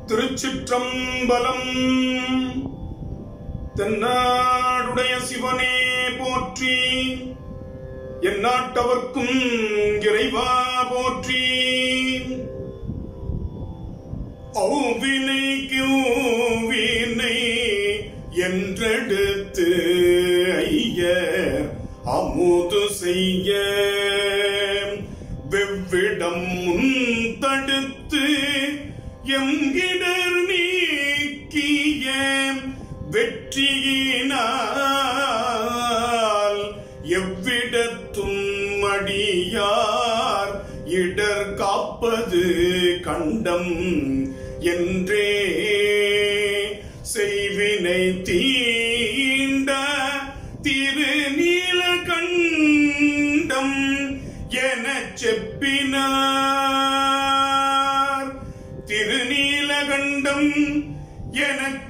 திருச்சிற்றம்பலம் தென்னாடுடைய சிவனே போற்றி எந்நாட்டவர்க்கும் இறைவா போற்றி ஔவினைக்கு ஊவினை என்றெடுத்து ஐய அமுது செய்ய வெவ்விடம் முந்தடுத்து எங்கிடர் நீக்கிய வெற்றியினால் எவ்விடத்தும் அடியார் இடர் காப்பது கண்டம் என்றே செய்வினை தீண்ட திருநீல கண்டம் எனச் செப்பினார் திருநீலகண்டம் எனச்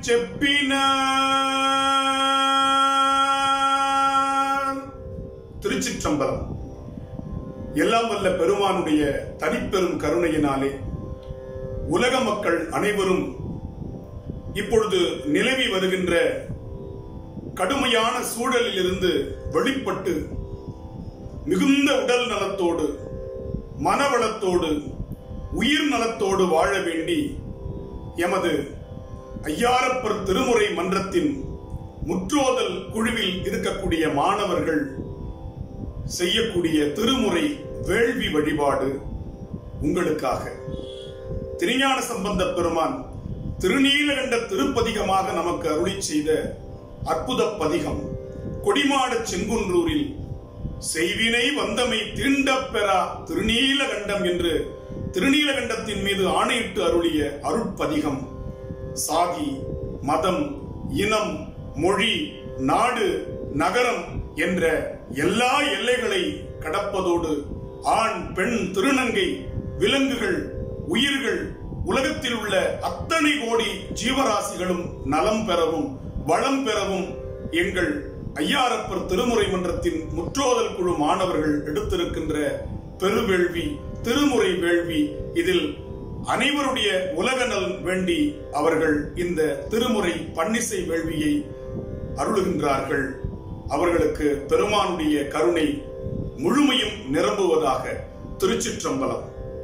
செப்பினார் திருச்சிற்றம்பலம் எல்லாம் வல்ல பெருமானுடைய தனிப்பெரும் கருணையினாலே உலக மக்கள் அனைவரும் இப்பொழுது நிலவி வருகின்ற கடுமையான சூழலில் இருந்து வெளிப்பட்டு மிகுந்த உடல் நலத்தோடு மனவளத்தோடு உயிர் நலத்தோடு வாழ வேண்டி எமது ஐயாரப்பர் திருமுறை மன்றத்தின் முற்றோதல் குழுவில் இருக்கக்கூடிய மாணவர்கள் செய்யக்கூடிய திருமுறை வேள்வி வழிபாடு உங்களுக்காக திருஞான சம்பந்த பெருமான் திருநீலகண்ட திருப்பதிகமாக நமக்கு அருளி செய்த அற்புத பதிகம் கொடிமாடச் செங்குன்றூரில் செய்வினை வந்தமை தீண்டப் பெறா திருநீலகண்டம் என்று திருநீலகண்டத்தின் மீது ஆணையிட்டு அருளிய அருட்பதிகம் சாதி மதம் இனம் மொழி நாடு நகரம் என்ற எல்லா எல்லைகளை கடப்பதோடு ஆண் பெண் திருநங்கை விலங்குகள் உயிர்கள் உலகத்தில் உள்ள அத்தனை கோடி ஜீவராசிகளும் நலம் பெறவும் வளம் பெறவும் எங்கள் ஐயாரப்பர் திருமுறை மன்றத்தின் முற்றோதல் குழு மாணவர்கள் எடுத்திருக்கின்ற பெருவேள்வி திருமுறை வேள்வி இதில் அனைவருடைய உலக நலன் வேண்டி அவர்கள் இந்த திருமுறை பன்னிசை வேள்வியை அருளுகின்றார்கள் அவர்களுக்கு பெருமானுடைய கருணை முழுமையும் நிரம்புவதாக திருச்சிற்றம்பலம்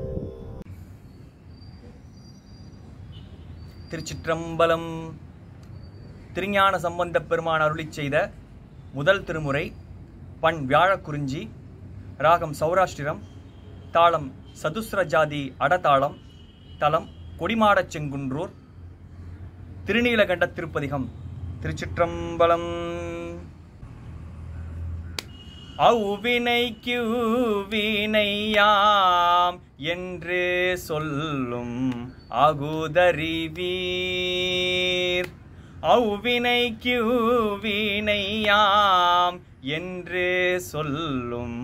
திருச்சிற்றம்பலம் திருஞான சம்பந்தப் பெருமான் அருளிச் செய்த முதல் திருமுறை பண் வியாழக்குறிஞ்சி ராகம் சௌராஷ்டிரம் தாளம் சதுஸ்ர ஜாதி அடதாளம் தலம் கொடிமாடச் செங்குன்றூர் திருநீலகண்ட திருப்பதிகம் திருச்சிற்றம்பலம் அவ்வினைக்கு வினையாம் என்று சொல்லும் அகுதறிவீர் அவ்வினைக்கு வினையாம் என்று சொல்லும்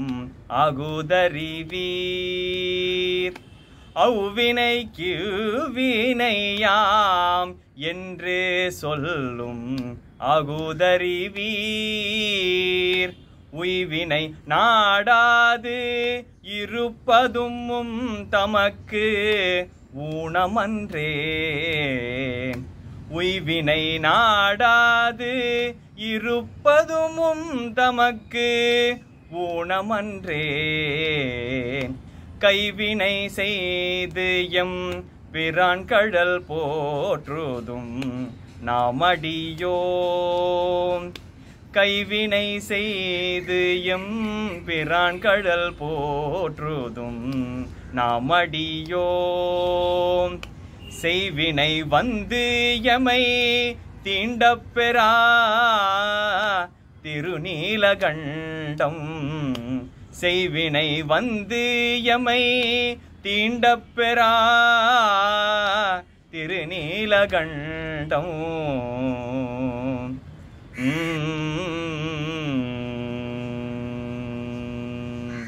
அகுதறிவீர் அவ்வினைக்கு வினையாம் என்று சொல்லும் அகுதறிவீர் உய்வினை நாடாது இருப்பதும் தமக்கு ஊனமன்றே உய்வினை நாடாது இருப்பதும் தமக்கு ஊனமன்றே கைவினை செய்து எம் பிரான் கடல் போற்றுதும் நாமடியோம் கைவினை செய்து எம் பிரான் கடல் போற்றுதும் நாமடியோம் செய்வினை வந்து எமை தீண்டப்பெறா திருநீலகண்டம் செய்வினை வந்து எமை தீண்டப்பெறா திருநீலகண்டம் உம்.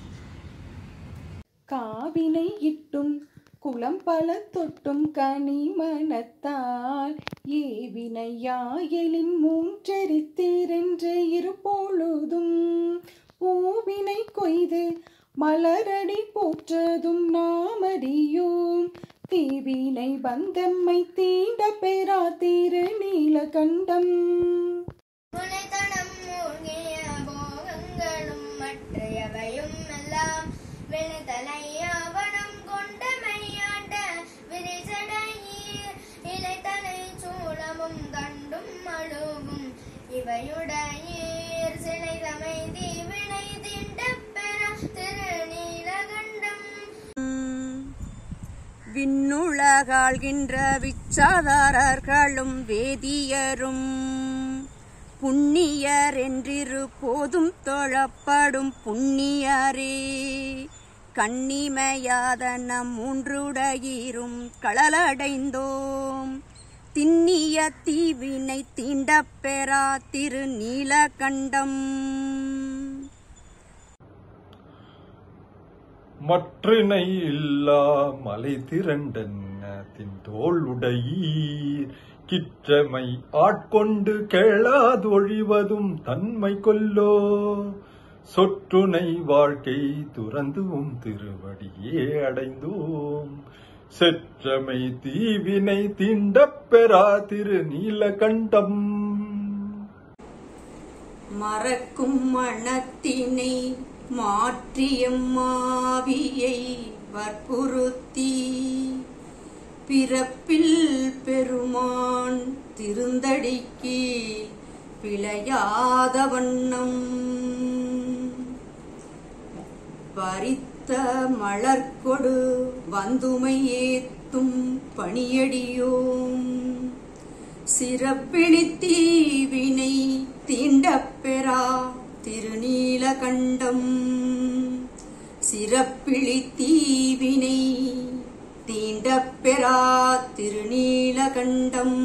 காவினை இட்டும் குளம் பல தொட்டும் கனிமணத்தால் ஏவினையாயலின் மூன்றெரித்தீரென்று இருப்பொழுதும் பூவினை கொய்து மலரடி போற்றதும் நாமறியோம் தீவினை பந்தம்மை தீண்ட பெறா திரு நீலகண்டம் முனைத்தடம் மூழ்கிய போகங்களும் மற்றையவையும் எல்லாம் வினைத்தலையாவனம் கொண்ட மையாண்ட விரிசடையீர் இலைத்தலை சூழவும் கண்டும் அழுவும் இவையுடையீர் சிலை தமைதி வினை தீண்டப் பெற திருநீலகண்டம் விண்ணுலகாள்கின்ற விச்சாதாரர்களும் வேதியரும் புண்ணியர் என்றிரு போதும் தொழப்படும் புண்ணியரே கண்ணிமையாத நம் மூன்றுடையீரும் களலடைந்தோம் திண்ணிய தீவினை தீண்டப் பெறா திரு நீலகண்டம் மற்றினை இல்லா மலை திரண்டன்ன தின்தோள் உடையீர் கிற்றமை ஆட்கொண்டு கேளாதொழிவதும் தன்மை கொல்லோ சொற்றுனை வாழ்க்கை துறந்துவும் திருவடியே அடைந்தோம் செற்றமை தீவினை தீண்டப் பெறா திரு நீலகண்டம் மறக்கும் மனத்தினை மாற்றியம் மாவியை வற்புறுத்தி பிறப்பில் பெருமான் திருந்தடிக்கு பிழையாத வண்ணம் பறித்த மலர்கொடு வந்துமை ஏத்தும் பணியடியோம் சிறப்பிணி தீவினை தீண்டப் பெறா திருநீலகண்டம் சிறப்பிழி தீவினை தீண்டப் பெறா திருநீலகண்டம்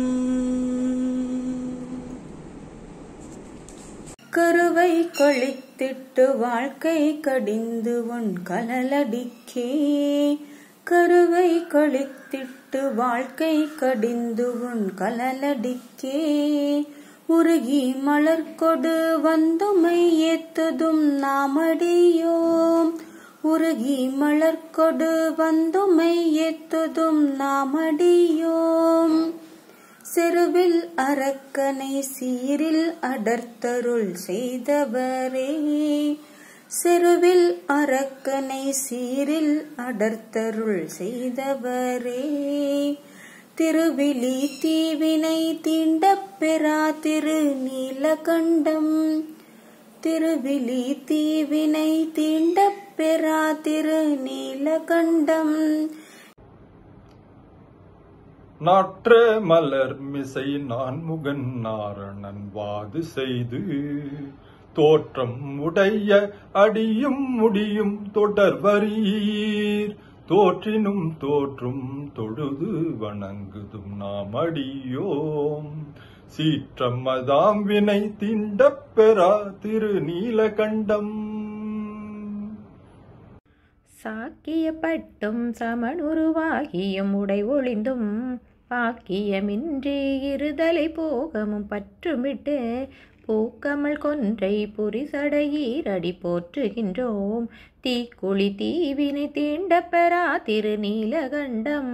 கருவை கொளித்திட்டு வாழ்க்கை கடிந்து உன் கலலடிக்கே கருவை கொளித்திட்டு வாழ்க்கை கடிந்து உன் கலலடிக்கே உருகி மலர் கொடு வந்துமை ஏத்ததும் நாமடியோம் உருகி மலர் கொடு வந்துமை ஏத்ததும் நாமடியோம் செருவில் அரக்கனை சீரில் அடர்த்தருள் செய்தவரே செருவில் அரக்கனை சீரில் அடர்த்தருள் செய்தவரே திருவிழி தீவினை தீண்டப் பெறா திரு நீலகண்டம் திருவிழி தீவினை தீண்டப் பெறா திரு நீலகண்டம் நாற்ற மலர் மிசை நான்முகன் நாரணன் வாது செய்து தோற்றம் உடைய அடியும் முடியும் தொடர்வரீர் தோற்றினும் தோற்றும் தொழுது வணங்குதும் நாம் அடியோம் சீற்றம் மதாம் வினை திண்டப் பெறா திரு நீலகண்டம் சாக்கியப்பட்டும் சமனுருவாகியும் உடை ஒளிந்தும் பாக்கியமின்றி இருதலை போகமும் பற்றுமிட்டு பூக்கமல் கொன்றை புரிசடையீரடி போற்றுகின்றோம் தீக்குழி தீவினை தீண்டப் பெறா திருநீலகண்டம்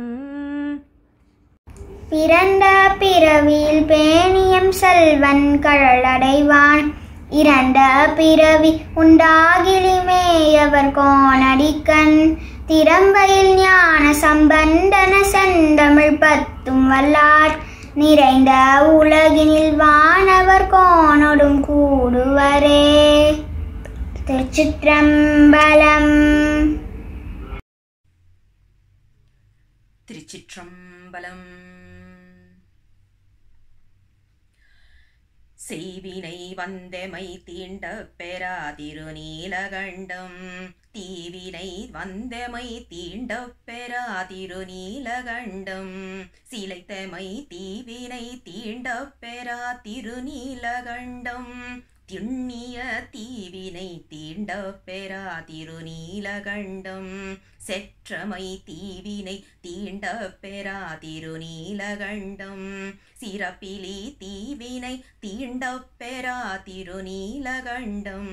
பிறந்த பிறவியில் பேணியம் செல்வன் கழலடைவான் இறந்த பிறவி உண்டாகிலிமேயவர் கோணடிக்கண் திறம்பையில் ஞான சம்பந்தன செந்தமிழ் பத்தும் வல்லார் நிறைந்த உலகினில் வானவர் கோணொடும் கூடுவரே திருச்சிற்றம்பலம் திருச்சிற்றம்பலம் செய்வினை வந்தமை தீண்ட பெறா திருநீலகண்டம் தீவினை வந்தமை தீண்ட பெறா திருநீலகண்டம் சிலைத்தமை தீவினை தீண்ட பெறா திருநீலகண்டம் திண்ணிய தீவினை தீண்ட பெறா திருநீலகண்டம் செற்றமை தீவினை தீண்ட பெறா திருநீலகண்டம் சிறப்பிலி தீவினை தீண்ட பெறா திருநீலகண்டம்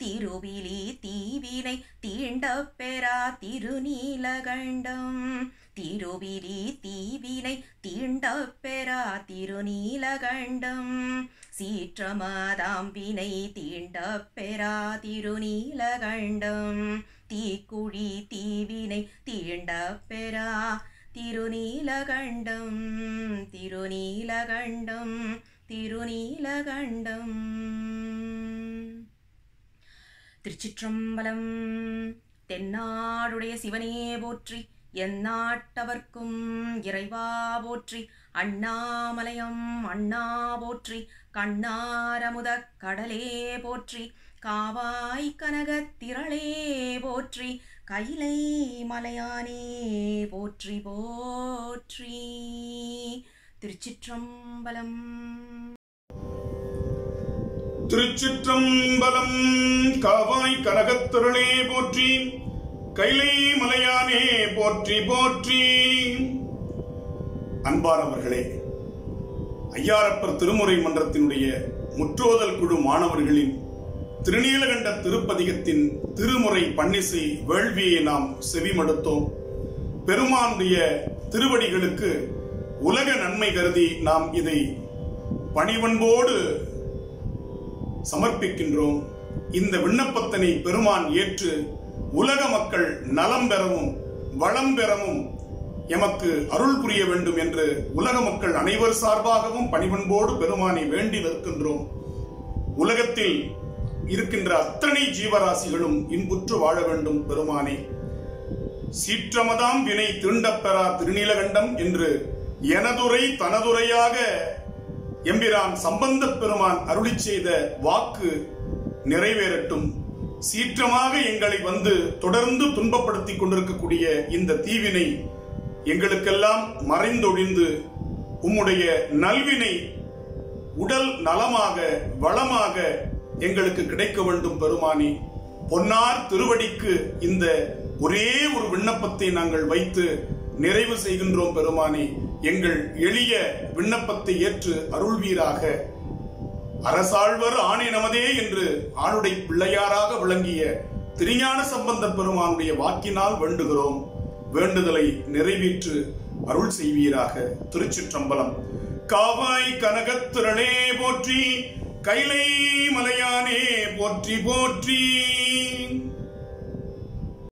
திருவிழி தீவினை தீண்ட பெறா திருநீலகண்டம் திருவிரி தீவினை தீண்டப் பெறா திருநீலகண்டம் சீற்றமதாம்பினை தீண்டப் பெறா திருநீலகண்டம் தீக்குழி தீவினை தீண்டப் பெறா திருநீலகண்டம் திருநீலகண்டம் திருநீலகண்டம் திருச்சிற்றம்பலம் தென்னாடுடைய சிவனே போற்றி எந்நாட்டவர்க்கும் இறைவா போற்றி அண்ணாமலையம் அண்ணா போற்றி கண்ணாரமுத கடலே போற்றி காவாய் கனகத் திரளே போற்றி கைலை மலையானே போற்றி போற்றி திருச்சிற்றம்பலம் திருச்சிற்றம்பலம் காவாய் கனகத்திரளே போற்றி கைலை மலையானே போற்றி போற்றி அன்பானவர்களே ஐயாரப்பர் திருமுறை மன்றத்தினுடைய முற்றோதல் குழு மாணவர்களின் திருநீலகண்ட திருப்பதிகத்தின் திருமுறை பன்னிசை வேள்வியை நாம் செவிமடுத்தோம் பெருமானுடைய திருவடிகளுக்கு உலக நன்மை கருதி நாம் இதை பணிவன்போடு சமர்ப்பிக்கின்றோம் இந்த விண்ணப்பத்தினை பெருமான் ஏற்று உலக மக்கள் நலம் பெறவும் வளம் பெறவும் எமக்கு அருள் புரிய வேண்டும் என்று உலக மக்கள் அனைவர் சார்பாகவும் பணிவன்போடு பெருமானை வேண்டி நிற்கின்றோம் உலகத்தில் இருக்கின்ற அத்தனை ஜீவராசிகளும் இன்புற்று வாழ வேண்டும் பெருமானே சீற்றமதாம் வினை தீண்டப்பெறா திருநீலகண்டம் என்று எனதுரை தனதுரையாக எம்பிரான் சம்பந்தப் பெருமான் அருளி செய்த வாக்கு நிறைவேறட்டும் சீற்றமாக எங்களை வந்து தொடர்ந்து துன்பப்படுத்திக் கொண்டிருக்கக்கூடிய இந்த தீவினை எங்களுக்கெல்லாம் மறைந்தொழிந்து உம்முடைய நல்வினை உடல் நலமாக வளமாக எங்களுக்கு கிடைக்க வேண்டும் பெருமானி பொன்னார் திருவடிக்கு இந்த ஒரே ஒரு விண்ணப்பத்தை நாங்கள் வைத்து நிறைவு செய்கின்றோம் பெருமானி எங்கள் எளிய விண்ணப்பத்தை ஏற்று அருள்வீராக அரசாழ்வர் ஆணை நமதே என்று ஆளுடை பிள்ளையாராக விளங்கிய திருஞான சம்பந்த பெருமானுடைய வாக்கினால் வேண்டுகிறோம் வேண்டுதலை நிறைவேற்று அருள் செய்வீராக திருச்சிற்றம்பலம் காவாய் கனகத்திரளே போற்றி கைலை மலையானே போற்றி போற்றி